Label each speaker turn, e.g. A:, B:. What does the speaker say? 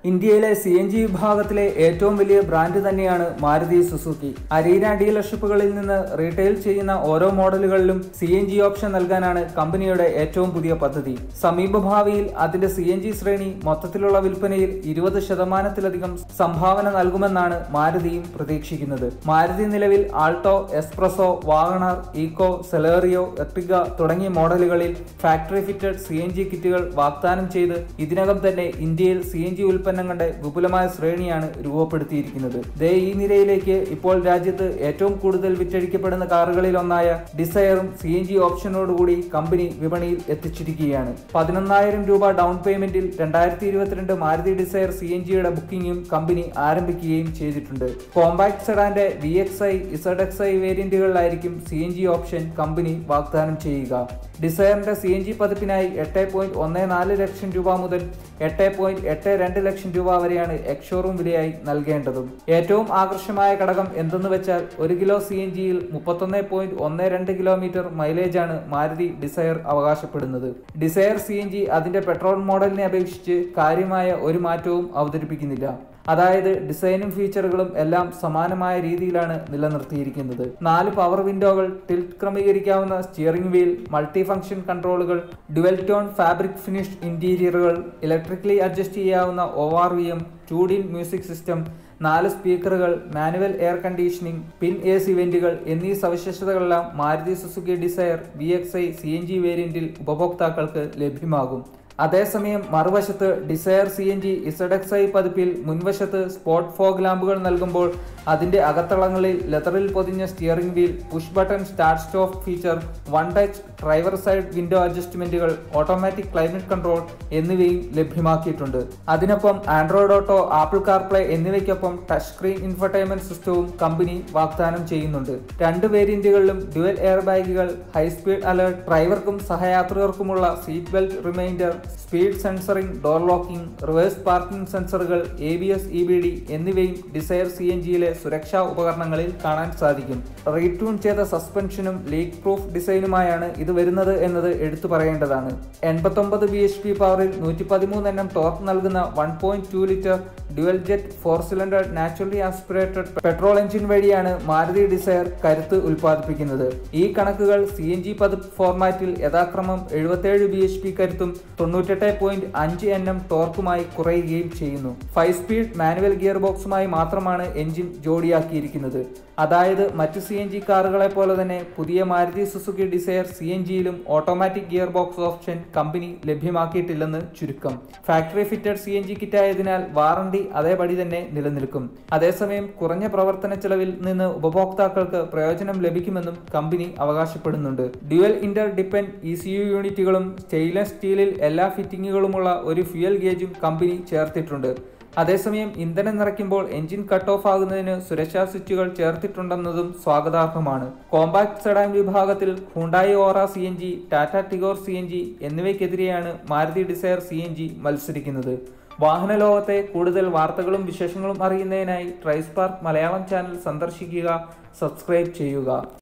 A: ഇന്ത്യയിലെ C N G വിഭാഗത്തിലെ ഏറ്റവും വലിയ ബ്രാൻഡ് തന്നെയാണ് മാരുതി സുസുക്കി അരീന ഡീലർഷിപ്പുകളിൽ നിന്ന് റീറ്റെയിൽ ചെയ്യുന്ന ഓരോ മോഡലുകളിലും സി എൻ ജി ഓപ്ഷൻ നൽകാനാണ് കമ്പനിയുടെ ഏറ്റവും പുതിയ പദ്ധതി സമീപഭാവിയിൽ അതിന്റെ സി എൻ ജി ശ്രേണി മൊത്തത്തിലുള്ള വിൽപ്പനയിൽ ഇരുപത് ശതമാനത്തിലധികം സംഭാവന നൽകുമെന്നാണ് മാരുതിയും പ്രതീക്ഷിക്കുന്നത് മാരുതി നിലവിൽ Alto S Presso Wagon R Eeco Celerio Ertiga തുടങ്ങിയ മോഡലുകളിൽ factory fitted C N G കിറ്റുകൾ വാഗ്ദാനം ചെയ്ത് ഇതിനകം തന്നെ ഇന്ത്യയിൽ സി എൻ ജി ഉൽപ്പന്നങ്ങളുടെ വിപുലമായ ശ്രേണിയാണ് രൂപപ്പെടുത്തിയിരിക്കുന്നത് ദേ ഈ നിരയിലേക്ക് ഇപ്പോൾ രാജ്യത്ത് ഏറ്റവും കൂടുതൽ വിറ്റഴിക്കപ്പെടുന്ന കാറുകളിൽ ഒന്നായ ഡിസയറും സി എൻ ജി ഓപ്ഷനോടുകൂടി കമ്പനി വിപണിയിൽ എത്തിച്ചിരിക്കുകയാണ് പതിനൊന്നായിരം രൂപ ഡൗൺ പേയ്മെന്റിൽ രണ്ടായിരത്തി ഇരുപത്തിരണ്ട് മാരുതി ഡിസയർ സി എൻ ജിയുടെ ബുക്കിംഗും കമ്പനി ആരംഭിക്കുകയും ചെയ്തിട്ടുണ്ട് കോമ്പാക്ട് സെഡാന്റെ V X I Z X I വേരിയന്റുകളിലായിരിക്കും സി എൻ ജി ഓപ്ഷൻ കമ്പനി വാഗ്ദാനം ചെയ്യുക ഡിസയറിന്റെ സി എൻ ജി പതിപ്പിനായി എട്ട് പോയിന്റ് ഒന്ന് നാല് ലക്ഷം രൂപ മുതൽ എട്ട് പോയിന്റ് എട്ട് രണ്ട് ലക്ഷം രൂപ വരെയാണ് എക്സ്ഷോറൂം വിലയായി നൽകേണ്ടതും ഏറ്റവും ആകർഷമായ ഘടകം എന്തെന്ന് വെച്ചാൽ ഒരു കിലോ സി എൻ ജിയിൽ മുപ്പത്തൊന്ന് പോയിന്റ് ഒന്ന് രണ്ട് കിലോമീറ്റർ മൈലേജാണ് മാരുതി ഡിസയർ അവകാശപ്പെടുന്നത് ഡിസയർ സി എൻ ജി അതിന്റെ പെട്രോൾ മോഡലിനെ അപേക്ഷിച്ച് കാര്യമായ ഒരു മാറ്റവും അവതരിപ്പിക്കുന്നില്ല അതായത് ഡിസൈനും ഫീച്ചറുകളും എല്ലാം സമാനമായ രീതിയിലാണ് നിലനിർത്തിയിരിക്കുന്നത് നാല് പവർ വിൻഡോകൾ ടിൽറ്റ് ക്രമീകരിക്കാവുന്ന സ്റ്റിയറിംഗ് വീൽ മൾട്ടി ഫംഗ്ഷൻ കൺട്രോളുകൾ ഡുവൽ ടോൺ ഫാബ്രിക് ഫിനിഷ് ഇന്റീരിയറുകൾ ഇലക്ട്രിക്കലി അഡ്ജസ്റ്റ് ചെയ്യാവുന്ന O R V M two DIN music system നാല് സ്പീക്കറുകൾ മാനുവൽ എയർ കണ്ടീഷനിംഗ് പിൻ എ സി വെന്റുകൾ എന്നീ സവിശേഷതകളെല്ലാം Maruti Suzuki Dzire V X I C N G വേരിയന്റിൽ ഉപഭോക്താക്കൾക്ക് ലഭ്യമാകും അതേസമയം മറുവശത്ത് Dzire C N G Z X I പതിപ്പിൽ മുൻവശത്ത് സ്പോട്ട് ഫോഗ് ലാമ്പുകൾ നൽകുമ്പോൾ അതിന്റെ അകത്തളങ്ങളിൽ ലെതറിൽ പൊതിഞ്ഞ steering wheel push button start stop feature one touch driver side window അഡ്ജസ്റ്റ്മെന്റുകൾ ഓട്ടോമാറ്റിക് ക്ലൈമറ്റ് കൺട്രോൾ എന്നിവയും ലഭ്യമാക്കിയിട്ടുണ്ട് അതിനൊപ്പം ആൻഡ്രോയിഡ് ഓട്ടോ ആപ്പിൾ കാർപ്ലേ എന്നിവയ്ക്കൊപ്പം ടച്ച് സ്ക്രീൻ ഇൻഫർടൈൻമെന്റ് സിസ്റ്റവും കമ്പനി വാഗ്ദാനം ചെയ്യുന്നുണ്ട് രണ്ട് വേരിയന്റുകളിലും ഡ്യുവൽ എയർ ബാഗുകൾ ഹൈസ്പീഡ് അലേർട്ട് ഡ്രൈവർക്കും സഹയാത്രികർക്കുമുള്ള seat belt reminder speed sensoring door locking reverse parking സെൻസറുകൾ A B S E B D എന്നിവയും ഡിസയർ സി എൻ ജിയിലെ സുരക്ഷാ ഉപകരണങ്ങളിൽ കാണാൻ സാധിക്കും റീട്യൂൺ ചെയ്ത സസ്പെൻഷനും ലീക്ക് പ്രൂഫ് ഡിസൈനുമായാണ് ഇത് വരുന്നത് എന്നത് എടുത്തു പറയേണ്ടതാണ് എൺപത്തൊമ്പത് ബി എച്ച് പി പവറിൽ നൂറ്റി പതിമൂന്ന് എണ്ണം ടോർക്ക് നൽകുന്ന one point two litre dual jet four cylinder naturally aspirated petrol engine വഴിയാണ് മാരുതി ഡിസയർ കരുത്ത് ഉൽപ്പാദിപ്പിക്കുന്നത് ഈ കണക്കുകൾ സി എൻ ജി പതിപ്പ് ഫോർമാറ്റിൽ യഥാക്രമം എഴുപത്തേഴ് ബി എച്ച് പി കരുത്തും തൊണ്ണൂറ്റെട്ട് പോയിന്റ് അഞ്ച് എൻ എം ടോർക്കുമായി കുറയുകയും ചെയ്യുന്നു ഫൈവ് സ്പീഡ് മാനുവൽ ഗിയർ ബോക്സുമായി മാത്രമാണ് എഞ്ചിൻ ജോഡിയാക്കിയിരിക്കുന്നത് അതായത് മറ്റു സി എൻ ജി കാറുകളെ പോലെ തന്നെ പുതിയ Maruti Suzuki Dzire C N ജിയിലും automatic gear box option company ലഭ്യമാക്കിയിട്ടില്ലെന്ന് ചുരുക്കം factory fitted C N G കിറ്റായതിനാൽ വാറണ്ടി അതേപടി തന്നെ നിലനിൽക്കും അതേസമയം കുറഞ്ഞ പ്രവർത്തന ചെലവിൽ നിന്ന് ഉപഭോക്താക്കൾക്ക് പ്രയോജനം ലഭിക്കുമെന്നും കമ്പനി അവകാശപ്പെടുന്നുണ്ട് dual inter depend E C U യൂണിറ്റുകളും സ്റ്റെയിൻലെസ് സ്റ്റീലിൽ എല്ലാ ഫിറ്റിങ്ങുകളുമുള്ള ഒരു ഫ്യൂൽ ഗേജും കമ്പനി ചേർത്തിട്ടുണ്ട് അതേസമയം ഇന്ധനം നിറയ്ക്കുമ്പോൾ എഞ്ചിൻ കട്ട് ഓഫ് ആകുന്നതിന് സുരക്ഷാ സ്വിച്ചുകൾ ചേർത്തിട്ടുണ്ടെന്നതും സ്വാഗതാർഹമാണ് കോമ്പാക്ട് സെഡാൻ വിഭാഗത്തിൽ Hyundai Aura C N G Tata Tigor C N G എന്നിവയ്ക്കെതിരെയാണ് Maruti Dzire C N G മത്സരിക്കുന്നത് വാഹന ലോകത്തെ കൂടുതൽ വാർത്തകളും വിശേഷങ്ങളും അറിയുന്നതിനായി ട്രൈസ്പാർക്ക് മലയാളം ചാനൽ സന്ദർശിക്കുക സബ്സ്ക്രൈബ് ചെയ്യുക